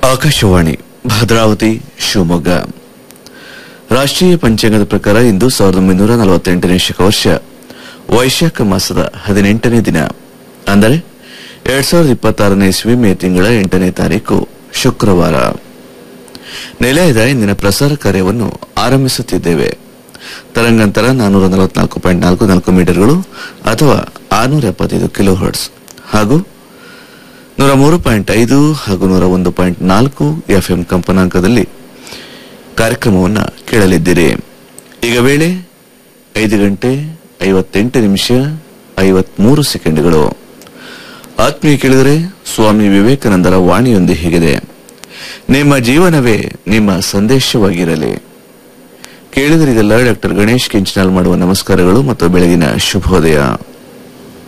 ಆಕಾಶವಾಣಿ ಭದ್ರಾವತಿ ಶಿವಮೊಗ್ಗ ರಾಷ್ಟ್ರೀಯ ಪಂಚಾಂಗದ ಪ್ರಕಾರ ಇಂದು ಸಾವಿರದ ಒಂಬೈನೂರ ನಲವತ್ತೆಂಟನೇ ಶಕವರ್ಷ ವೈಶಾಖ ಮಾಸದ ಹದಿನೆಂಟನೇ ದಿನ ಅಂದರೆ ಎರಡ್ ಸಾವಿರದ ಇಪ್ಪತ್ತಾರನೇ ಇಸ್ವಿ ಮೇ ತಿಂಗಳ ಎಂಟನೇ ತಾರೀಕು ಶುಕ್ರವಾರ ನಿಲಯದ ಇಂದಿನ ಪ್ರಸಾರ ಕಾರ್ಯವನ್ನು ಆರಂಭಿಸುತ್ತಿದ್ದೇವೆ ತರಂಗಾಂತರ ನಾನ್ನೂರ ನಲವತ್ನಾಲ್ಕು ಪಾಯಿಂಟ್ ನಾಲ್ಕು ನಾಲ್ಕು ಮೀಟರ್ಗಳು ಅಥವಾ ಆರುನೂರ ಎಪ್ಪತ್ತೈದು ಕಿಲೋ ಹರ್ಟ್ಸ್ ಹಾಗೂ ನೂರ ಮೂರು ಪಾಯಿಂಟ್ ಐದು ಹಾಗೂ ನೂರ ಒಂದು ಪಾಯಿಂಟ್ ನಾಲ್ಕು ಎಫ್ಎಂ ಕಂಪನಾಂಕದಲ್ಲಿ ಕಾರ್ಯಕ್ರಮವನ್ನು ಕೇಳಲಿದ್ದೀರಿ ಈಗ ವೇಳೆ ಐದು ಗಂಟೆ ಐವತ್ತೆಂಟು ನಿಮಿಷ ಐವತ್ಮೂರು ಸೆಕೆಂಡ್ಗಳು ಆತ್ಮೀಯ ಕೇಳಿದರೆ ಸ್ವಾಮಿ ವಿವೇಕಾನಂದರ ವಾಣಿಯೊಂದು ಹೀಗಿದೆ ನಿಮ್ಮ ಜೀವನವೇ ನಿಮ್ಮ ಸಂದೇಶವಾಗಿರಲಿ ಕೇಳಿದರಿಗೆಲ್ಲ ಡಾಕ್ಟರ್ ಗಣೇಶ್ ಕೆಂಚನಾಲ್ ಮಾಡುವ ನಮಸ್ಕಾರಗಳು ಮತ್ತು ಬೆಳಗಿನ ಶುಭೋದಯ